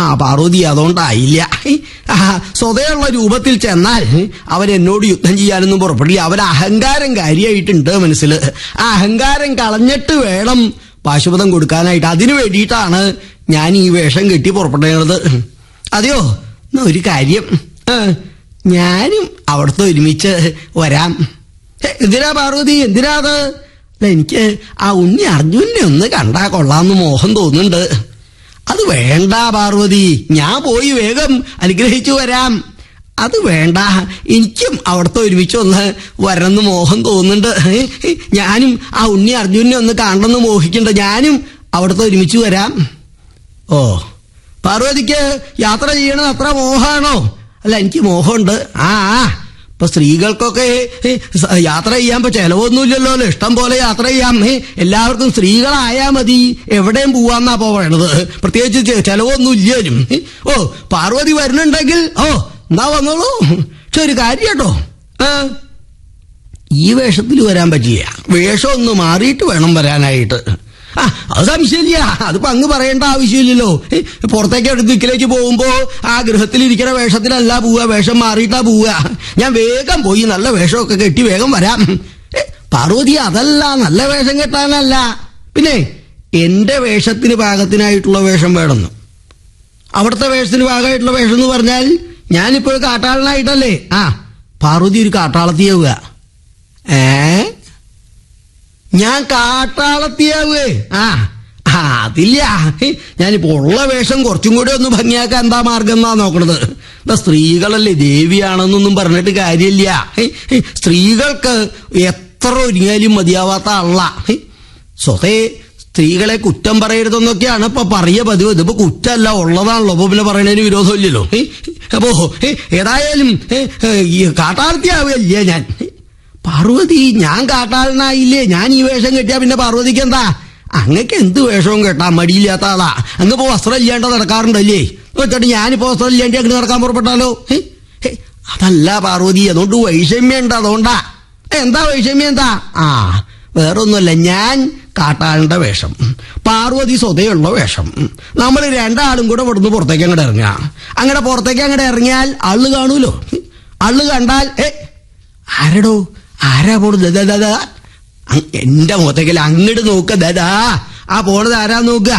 പാർവതി അതുകൊണ്ടായില്ല ആ, സ്വതയുള്ള രൂപത്തിൽ ചെന്നാൽ അവൻ എന്നോട് യുദ്ധം ചെയ്യാനൊന്നും പുറപ്പെടില്ല അവൻ അഹങ്കാരം കാര്യമായിട്ടുണ്ട് മനസ്സിൽ ആ അഹങ്കാരം കളഞ്ഞിട്ട് വേണം പാശുപതം കൊടുക്കാനായിട്ട് അതിനു വേണ്ടിയിട്ടാണ് ഞാൻ ഈ വേഷം കെട്ടി പുറപ്പെട്ടത് അതെയോ എന്നാ ഒരു കാര്യം ആ, ഞാനും അവിടുത്തെ ഒരുമിച്ച് വരാം ഹേ, എന്തിനാ പാർവതി എന്തിനാ അത് അല്ല, എനിക്ക് ആ ഉണ്ണി അർജുനെ ഒന്ന് കണ്ടാ കൊള്ളാന്ന് മോഹം തോന്നുന്നുണ്ട് അത് വേണ്ട പാർവതി ഞാൻ പോയി വേഗം അനുഗ്രഹിച്ചു വരാം അത് വേണ്ട എനിക്കും അവിടുത്തെ ഒരുമിച്ച് ഒന്ന് വരണമെന്ന് മോഹം തോന്നുന്നുണ്ട് ഹേ, ഹേ, ഞാനും ആ ഉണ്ണി അർജുനെ ഒന്ന് കാണണമെന്ന് മോഹിക്കുന്നുണ്ട് ഞാനും അവിടുത്തെ ഒരുമിച്ച് വരാം ഓ പാർവതിക്ക് യാത്ര ചെയ്യണത് അത്ര മോഹാണോ അല്ല എനിക്ക് മോഹമുണ്ട് ആ ആ ഇപ്പൊ സ്ത്രീകൾക്കൊക്കെ ഏ, സ- യാത്ര ചെയ്യാൻ ഇപ്പൊ ചെലവൊന്നുമില്ലല്ലോ അല്ലേ? ഇഷ്ടം പോലെ യാത്ര ചെയ്യാം ഏ, എല്ലാവർക്കും സ്ത്രീകളായാ മതി എവിടെയും പോവാന്നാ ഇപ്പൊ പറയണത് പ്രത്യേകിച്ച് ചെ- ചെലവൊന്നും ഇല്ലേലും ഏ, ഓ പാർവതി വരുന്നുണ്ടെങ്കിൽ ഓ എന്നാ വന്നോളൂ പക്ഷെ ഒരു കാര്യം കേട്ടോ ആ ഈ വേഷത്തിൽ വരാൻ പറ്റില്ല വേഷം ഒന്ന് മാറിയിട്ട് വേണം വരാനായിട്ട് ആ അത് സംശയമില്ല അതിപ്പോ അങ്ങ് പറയേണ്ട ആവശ്യമില്ലല്ലോ ഏ, പുറത്തേക്ക് അടുത്ത് ദിക്കിലേക്ക് പോകുമ്പോ ആ ഗൃഹത്തിലിരിക്കുന്ന വേഷത്തിലല്ല പോവുക വേഷം മാറിയിട്ടാ പോവുക ഞാൻ വേഗം പോയി നല്ല വേഷമൊക്കെ കെട്ടി വേഗം വരാം ഏ, പാർവതി അതല്ല നല്ല വേഷം കെട്ടാനല്ല പിന്നെ എന്റെ വേഷത്തിന് പാകത്തിനായിട്ടുള്ള വേഷം വേണമെന്ന് അവിടുത്തെ വേഷത്തിന് ഭാഗമായിട്ടുള്ള വേഷം എന്ന് പറഞ്ഞാൽ ഞാനിപ്പോൾ കാട്ടാളനായിട്ടല്ലേ ആ പാർവതി ഒരു കാട്ടാളത്തിയാവുക ഏ ഞാൻ കാട്ടാളത്തിയാവേ ആ ആ, അതില്ല ഹേ, ഞാനിപ്പോ ഉള്ള വേഷം കുറച്ചും കൂടി ഒന്ന് ഭംഗിയാക്കാൻ എന്താ മാർഗം എന്നാ നോക്കണത് എന്താ സ്ത്രീകളല്ലേ ദേവിയാണെന്നൊന്നും പറഞ്ഞിട്ട് കാര്യമില്ല ഹേ, ഹേ, സ്ത്രീകൾക്ക് എത്ര ഒരുങ്ങിയാലും മതിയാവാത്ത ആള സ്വതേ സ്ത്രീകളെ കുറ്റം പറയരുതെന്നൊക്കെയാണ് ഇപ്പൊ പറയ പതിവ് ഇതിപ്പോ കുറ്റമല്ല ഉള്ളതാണല്ലോ അപ്പൊ പിന്നെ പറയണതിന് വിരോധമില്ലല്ലോ ഹേ, അപ്പോ ഹേ, ഏതായാലും ഹേ, ഹേ, ഈ കാട്ടാളത്തിയാവുകയല്ലേ ഞാൻ ഹേ, പാർവതി ഞാൻ കാട്ടാളനായില്ലേ ഞാൻ ഈ വേഷം കെട്ടിയാ പിന്നെ പാർവതിക്ക് എന്താ അങ്ങക്ക് എന്ത് വേഷവും കേട്ടാ മടിയില്ലാത്ത ആളാ അങ്ങ് ഇപ്പോ വസ്ത്രം ഇല്ലാണ്ട് നടക്കാറുണ്ടല്ലേ വെച്ചിട്ട് ഞാനിപ്പോ വസ്ത്രം ഇല്ലാണ്ട് അങ്ങ് നടക്കാൻ പുറപ്പെട്ടാലോ ഹേ, ഹേ, അതല്ല പാർവതി അതുകൊണ്ട് വൈഷമ്യം ഉണ്ട് അതുകൊണ്ടാ എന്താ വൈഷമ്യം എന്താ ആ വേറൊന്നുമല്ല ഞാൻ കാട്ടാളിന്റെ വേഷം പാർവതി സ്വതയുള്ള വേഷം നമ്മൾ രണ്ടാളും കൂടെ ഇവിടുന്ന് പുറത്തേക്ക് അങ്ങോട്ട് ഇറങ്ങുക അങ്ങനെ പുറത്തേക്ക് അങ്ങോട്ട് ഇറങ്ങിയാൽ ആള് കാണൂലോ ആള് കണ്ടാൽ ഏ ആരടോ ആരാ പോണത് ദാ, ദാ, ദാ. അങ് എന്റെ മുഖത്തേക്കല്ല അങ്ങോട്ട് നോക്ക ദാ ആ പോണത് ആരാ നോക്ക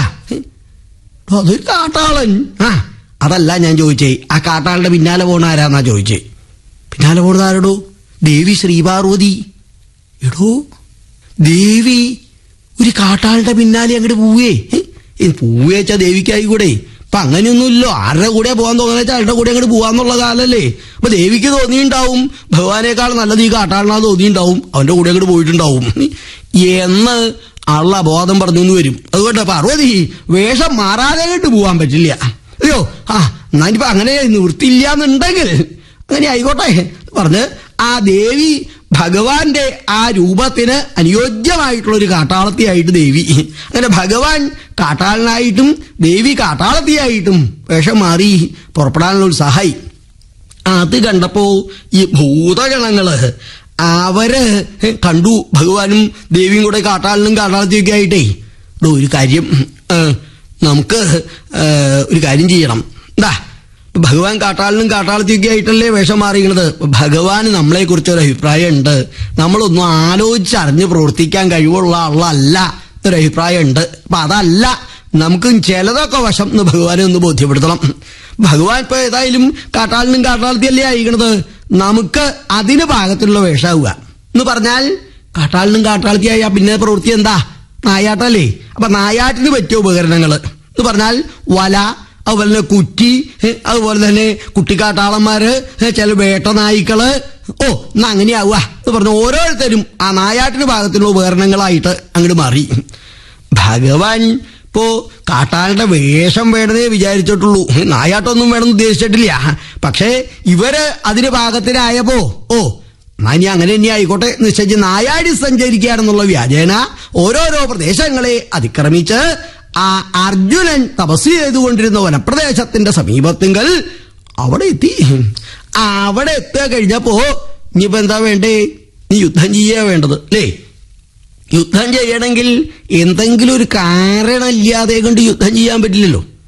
അതൊരു കാട്ടാളൻ ആ അതല്ല ഞാൻ ചോദിച്ചേ ആ കാട്ടാളുടെ പിന്നാലെ പോണ ആരാന്നാ ചോദിച്ചേ പിന്നാലെ പോണത് ആരടോ ദേവി ശ്രീപാർവതി എടോ ദേവി ഒരു കാട്ടാളുടെ പിന്നാലെ അങ്ങോട്ട് പോവേ പോവുക വെച്ചാ ദേവിക്കായി കൂടെ ഇപ്പൊ അങ്ങനെയൊന്നുമില്ലോ ആരുടെ കൂടെ പോകാൻ തോന്നുന്ന വെച്ചാൽ ആരുടെ കൂടെ അങ്ങോട്ട് പോവാന്നുള്ള കാലല്ലേ അപ്പൊ ദേവിക്ക് തോന്നിയിട്ടുണ്ടാവും ഭഗവാനേക്കാൾ നല്ലത് ഈ കാട്ടാളിനാ തോന്നിയിട്ടുണ്ടാവും അവന്റെ കൂടെ അങ്ങോട്ട് പോയിട്ടുണ്ടാവും എന്ന് ആളുടെ അബോധം പറഞ്ഞു എന്ന് വരും അതുകൊണ്ട് പാർവതി വേഷം മാറാതെ അങ്ങോട്ട് പോവാൻ പറ്റില്ല അയ്യോ ആ എന്നാലിപ്പോ അങ്ങനെ നിവൃത്തിയില്ല എന്നുണ്ടെങ്കിൽ അങ്ങനെ ആയിക്കോട്ടെ പറഞ്ഞ് ആ ദേവി ഭഗവാന്റെ ആ രൂപത്തിന് അനുയോജ്യമായിട്ടുള്ള ഒരു കാട്ടാളത്തിയായിട്ട് ദേവി അങ്ങനെ ഭഗവാൻ കാട്ടാളനായിട്ടും ദേവി കാട്ടാളത്തിയായിട്ടും വേഷം മാറി പുറപ്പെടാനുള്ള ഉത്സാഹായി അത് കണ്ടപ്പോ ഈ ഭൂതഗണങ്ങള് അവര് കണ്ടു ഭഗവാനും ദേവിയും കൂടെ കാട്ടാളിനും കാട്ടാളത്തിയൊക്കെ ആയിട്ടേ ഡോ ഒരു കാര്യം ഏ, നമുക്ക് ഏ, ഒരു കാര്യം ചെയ്യണം എന്താ ഭഗവാൻ കാട്ടാളിനും കാട്ടാളത്തിയൊക്കെ ആയിട്ടല്ലേ വേഷം മാറിയത് ഭഗവാന് നമ്മളെ കുറിച്ച് ഒരു അഭിപ്രായം ഉണ്ട് നമ്മളൊന്നും ആലോചിച്ചറിഞ്ഞ് പ്രവർത്തിക്കാൻ കഴിവുള്ള ആളല്ല ഒരു അഭിപ്രായം ഉണ്ട് അപ്പൊ അതല്ല നമുക്ക് ചിലതൊക്കെ വശം എന്ന് ഭഗവാനെ ഒന്ന് ബോധ്യപ്പെടുത്തണം ഭഗവാൻ ഇപ്പൊ ഏതായാലും കാട്ടാളിനും കാട്ടാളത്തിയല്ലേ അയക്കണത് നമുക്ക് അതിന് പാകത്തിലുള്ള വേഷാവുക എന്ന് പറഞ്ഞാൽ കാട്ടാളിനും കാട്ടാളത്തിയായ പിന്നെ പ്രവൃത്തി എന്താ നായാട്ടല്ലേ അപ്പൊ നായാട്ടിന് പറ്റിയ ഉപകരണങ്ങൾ എന്ന് പറഞ്ഞാൽ വല അതുപോലെ തന്നെ കുറ്റി ഏ, അതുപോലെ തന്നെ കുട്ടിക്കാട്ടാളന്മാര് ഏ, ചില വേട്ട നായ്ക്കള് ഓ എന്നാ അങ്ങനെയാവുക എന്ന് പറഞ്ഞ ഓരോരുത്തരും ആ നായാട്ടിന് ഭാഗത്തിലുള്ള ഉപകരണങ്ങളായിട്ട് അങ്ങോട്ട് മാറി ഭഗവാൻ ഇപ്പോ കാട്ടാളുടെ വേഷം വേണമെന്നേ വിചാരിച്ചിട്ടുള്ളൂ നായാട്ടൊന്നും വേണമെന്ന് ഉദ്ദേശിച്ചിട്ടില്ല പക്ഷേ ഇവര് അതിന് പാകത്തിനായപ്പോ ഓ എന്നാ ഇനി അങ്ങനെ തന്നെ ആയിക്കോട്ടെ നിശ്ചയിച്ച് നായാടി സഞ്ചരിക്കുകയാണെന്നുള്ള വ്യാജേന ഓരോരോ പ്രദേശങ്ങളെ അതിക്രമിച്ച് ആ അർജുനൻ തപസ് ചെയ്തുകൊണ്ടിരുന്ന വനപ്രദേശത്തിന്റെ സമീപത്തിങ്കൽ അവിടെ എത്തി അവിടെ എത്തുക കഴിഞ്ഞപ്പോ ഇനിയിപ്പോ എന്താ വേണ്ടേ നീ യുദ്ധം ചെയ്യാ വേണ്ടത് അല്ലേ യുദ്ധം ചെയ്യണമെങ്കിൽ എന്തെങ്കിലും ഒരു കാരണമില്ലാതെ കൊണ്ട് യുദ്ധം ചെയ്യാൻ പറ്റില്ലല്ലോ